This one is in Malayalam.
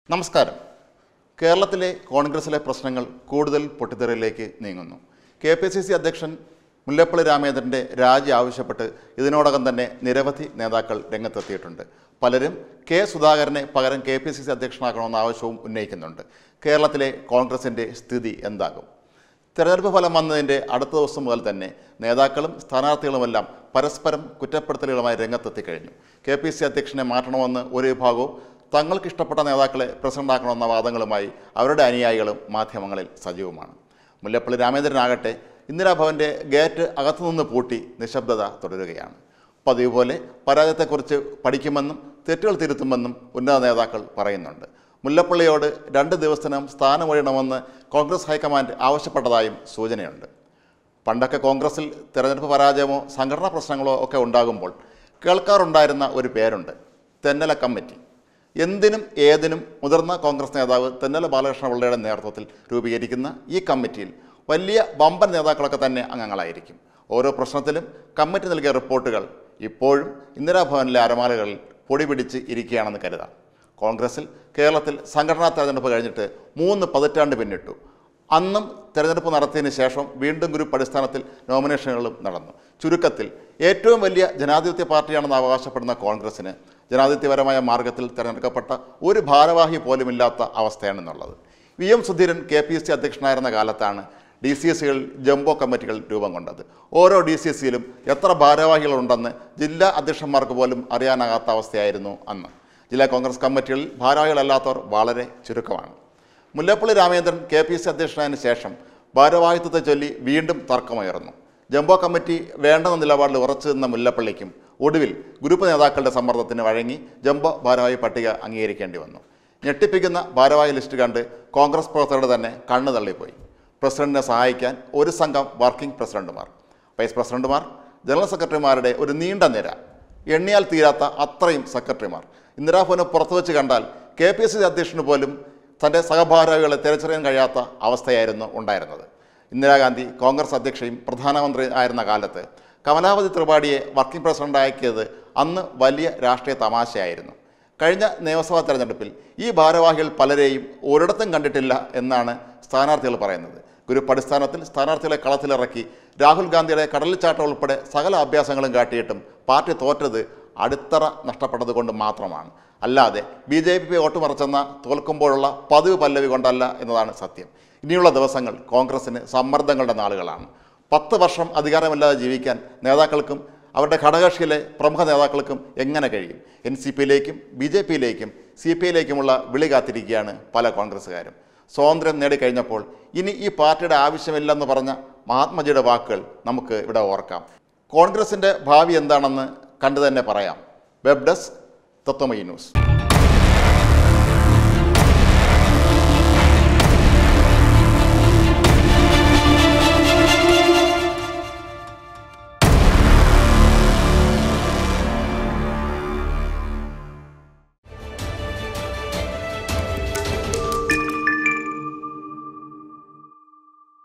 നമസ്കാരം കേരളത്തിലെ കോൺഗ്രസിലെ പ്രശ്നങ്ങൾ കൂടുതൽ പൊട്ടിത്തെറിയിലേക്ക് നീങ്ങുന്നു കെ പി സി സി അധ്യക്ഷൻ മുല്ലപ്പള്ളി രാമചന്ദ്രൻ്റെ രാജി ആവശ്യപ്പെട്ട് ഇതിനോടകം തന്നെ നിരവധി നേതാക്കൾ രംഗത്തെത്തിയിട്ടുണ്ട് പലരും കെ സുധാകരനെ പകരം കെ പി സി സി അധ്യക്ഷനാക്കണമെന്ന ആവശ്യവും ഉന്നയിക്കുന്നുണ്ട് കേരളത്തിലെ കോൺഗ്രസിൻ്റെ സ്ഥിതി എന്താകും തെരഞ്ഞെടുപ്പ് ഫലം വന്നതിൻ്റെ അടുത്ത ദിവസം മുതൽ തന്നെ നേതാക്കളും സ്ഥാനാർത്ഥികളുമെല്ലാം പരസ്പരം കുറ്റപ്പെടുത്തലുകളുമായി രംഗത്തെത്തിക്കഴിഞ്ഞു കെ പി സി അധ്യക്ഷനെ മാറ്റണമെന്ന് ഒരു വിഭാഗവും തങ്ങൾക്ക് ഇഷ്ടപ്പെട്ട നേതാക്കളെ പ്രസിഡന്റാക്കണമെന്ന വാദങ്ങളുമായി അവരുടെ അനുയായികളും മാധ്യമങ്ങളിൽ സജീവമാണ് മുല്ലപ്പള്ളി രാമേന്ദ്രനാകട്ടെ ഇന്ദിരാഭവൻ്റെ ഗേറ്റ് അകത്തുനിന്ന് പൂട്ടി നിശബ്ദത തുടരുകയാണ് പതിവ് പോലെ പരാജയത്തെക്കുറിച്ച് പഠിക്കുമെന്നും തെറ്റുകൾ തിരുത്തുമെന്നും ഉന്നത നേതാക്കൾ പറയുന്നുണ്ട് മുല്ലപ്പള്ളിയോട് രണ്ട് ദിവസത്തിനും സ്ഥാനമൊഴിയണമെന്ന് കോൺഗ്രസ് ഹൈക്കമാൻഡ് ആവശ്യപ്പെട്ടതായും സൂചനയുണ്ട് പണ്ടൊക്കെ കോൺഗ്രസിൽ തിരഞ്ഞെടുപ്പ് പരാജയമോ സംഘടനാ പ്രശ്നങ്ങളോ ഒക്കെ ഉണ്ടാകുമ്പോൾ കേൾക്കാറുണ്ടായിരുന്ന ഒരു പേരുണ്ട് തെന്നല കമ്മിറ്റി എന്തിനും ഏതിനും മുതിർന്ന കോൺഗ്രസ് നേതാവ് തെന്നല ബാലകൃഷ്ണ പിള്ളയുടെ നേതൃത്വത്തിൽ രൂപീകരിക്കുന്ന ഈ കമ്മിറ്റിയിൽ വലിയ വമ്പൻ നേതാക്കളൊക്കെ തന്നെ അംഗങ്ങളായിരിക്കും ഓരോ പ്രശ്നത്തിലും കമ്മിറ്റി നൽകിയ റിപ്പോർട്ടുകൾ ഇപ്പോഴും ഇന്ദിരാഭവനിലെ അരമാലകളിൽ പൊടി പിടിച്ച് ഇരിക്കുകയാണെന്ന് കരുതാം കോൺഗ്രസിൽ കേരളത്തിൽ സംഘടനാ തെരഞ്ഞെടുപ്പ് കഴിഞ്ഞിട്ട് മൂന്ന് പതിറ്റാണ്ട് പിന്നിട്ടു അന്നും തെരഞ്ഞെടുപ്പ് നടത്തിയതിന് ശേഷം വീണ്ടും ഗ്രൂപ്പ് അടിസ്ഥാനത്തിൽ നോമിനേഷനുകളും നടന്നു ചുരുക്കത്തിൽ ഏറ്റവും വലിയ ജനാധിപത്യ പാർട്ടിയാണെന്ന് അവകാശപ്പെടുന്ന കോൺഗ്രസിന് ജനാധിപത്യപരമായ മാർഗത്തിൽ തിരഞ്ഞെടുക്കപ്പെട്ട ഒരു ഭാരവാഹി പോലുമില്ലാത്ത അവസ്ഥയാണെന്നുള്ളത് V M Sudheeran K P S C അധ്യക്ഷനായിരുന്ന കാലത്താണ് ഡി സി എസ് സികൾ ജംബോ കമ്മിറ്റികൾ രൂപം കൊണ്ടത് ഓരോ ഡി സി എസ് സിയിലും എത്ര ഭാരവാഹികളുണ്ടെന്ന് ജില്ലാ അധ്യക്ഷന്മാർക്ക് പോലും അറിയാനാകാത്ത അവസ്ഥയായിരുന്നു അന്ന് ജില്ലാ കോൺഗ്രസ് കമ്മിറ്റികളിൽ ഭാരവാഹികളല്ലാത്തവർ വളരെ ചുരുക്കമാണ് Mullappally Ramachandran K P C അധ്യക്ഷനായതിനു ശേഷം ഭാരവാഹിത്വത്തെ ചൊല്ലി വീണ്ടും തർക്കമുയർന്നു ജംബോ കമ്മിറ്റി വേണ്ടെന്ന നിലപാടിൽ ഉറച്ചു നിന്ന മുല്ലപ്പള്ളിക്കും ഒടുവിൽ ഗ്രൂപ്പ് നേതാക്കളുടെ സമ്മർദ്ദത്തിന് വഴങ്ങി ജംബോ ഭാരവാഹി പട്ടിക അംഗീകരിക്കേണ്ടി വന്നു ഞെട്ടിപ്പിക്കുന്ന ഭാരവാഹി ലിസ്റ്റ് കണ്ട് കോൺഗ്രസ് പ്രവർത്തകരുടെ തന്നെ കണ്ണു തള്ളിപ്പോയി പ്രസിഡന്റിനെ സഹായിക്കാൻ ഒരു സംഘം വർക്കിംഗ് പ്രസിഡന്റുമാർ വൈസ് പ്രസിഡന്റുമാർ ജനറൽ സെക്രട്ടറിമാരുടെ ഒരു നീണ്ട നിര എണ്ണിയാൽ തീരാത്ത അത്രയും സെക്രട്ടറിമാർ ഇന്ദിരാഭവന് പുറത്തു വെച്ച് കണ്ടാൽ കെ പി എസ് സി അധ്യക്ഷന് പോലും തൻ്റെ സഹഭാരവാഹികളെ തിരിച്ചറിയാൻ കഴിയാത്ത അവസ്ഥയായിരുന്നു ഉണ്ടായിരുന്നത് ഇന്ദിരാഗാന്ധി കോൺഗ്രസ് അധ്യക്ഷയും പ്രധാനമന്ത്രി ആയിരുന്ന കാലത്ത് കമലാവതി ത്രിപാഠിയെ വർക്കിംഗ് പ്രസിഡന്റാക്കിയത് അന്ന് വലിയ രാഷ്ട്രീയ തമാശയായിരുന്നു കഴിഞ്ഞ നിയമസഭാ തെരഞ്ഞെടുപ്പിൽ ഈ ഭാരവാഹികൾ പലരെയും ഒരിടത്തും കണ്ടിട്ടില്ല എന്നാണ് സ്ഥാനാർത്ഥികൾ പറയുന്നത് ഗ്രൂപ്പ് അടിസ്ഥാനത്തിൽ സ്ഥാനാർത്ഥികളെ കളത്തിലിറക്കി രാഹുൽ ഗാന്ധിയുടെ കടലിച്ചാട്ടം ഉൾപ്പെടെ സകല അഭ്യാസങ്ങളും കാട്ടിയിട്ടും പാർട്ടി തോറ്റത് അടിത്തറ നഷ്ടപ്പെട്ടത് കൊണ്ട് മാത്രമാണ് അല്ലാതെ ബി ജെ പി വോട്ട് മറച്ചെന്ന തോൽക്കുമ്പോഴുള്ള പതിവ് പല്ലവി കൊണ്ടല്ല എന്നതാണ് സത്യം ഇനിയുള്ള ദിവസങ്ങൾ കോൺഗ്രസിന് സമ്മർദ്ദങ്ങളുടെ നാളുകളാണ് പത്ത് വർഷം അധികാരമില്ലാതെ ജീവിക്കാൻ നേതാക്കൾക്കും അവരുടെ ഘടകകക്ഷിയിലെ പ്രമുഖ നേതാക്കൾക്കും എങ്ങനെ കഴിയും എൻ സി പിയിലേക്കും ബി ജെ പിയിലേക്കും സി പി ഐയിലേക്കുമുള്ള വിളി കാത്തിരിക്കുകയാണ് പല കോൺഗ്രസ്സുകാരും സ്വാതന്ത്ര്യം നേടിക്കഴിഞ്ഞപ്പോൾ ഇനി ഈ പാർട്ടിയുടെ ആവശ്യമില്ലെന്ന് പറഞ്ഞ മഹാത്മജിയുടെ വാക്കുകൾ നമുക്ക് ഇവിടെ ഓർക്കാം കോൺഗ്രസിൻ്റെ ഭാവി എന്താണെന്ന് കണ്ടു തന്നെ പറയാം വെബ് ഡെസ്ക് തത്വമയി ന്യൂസ്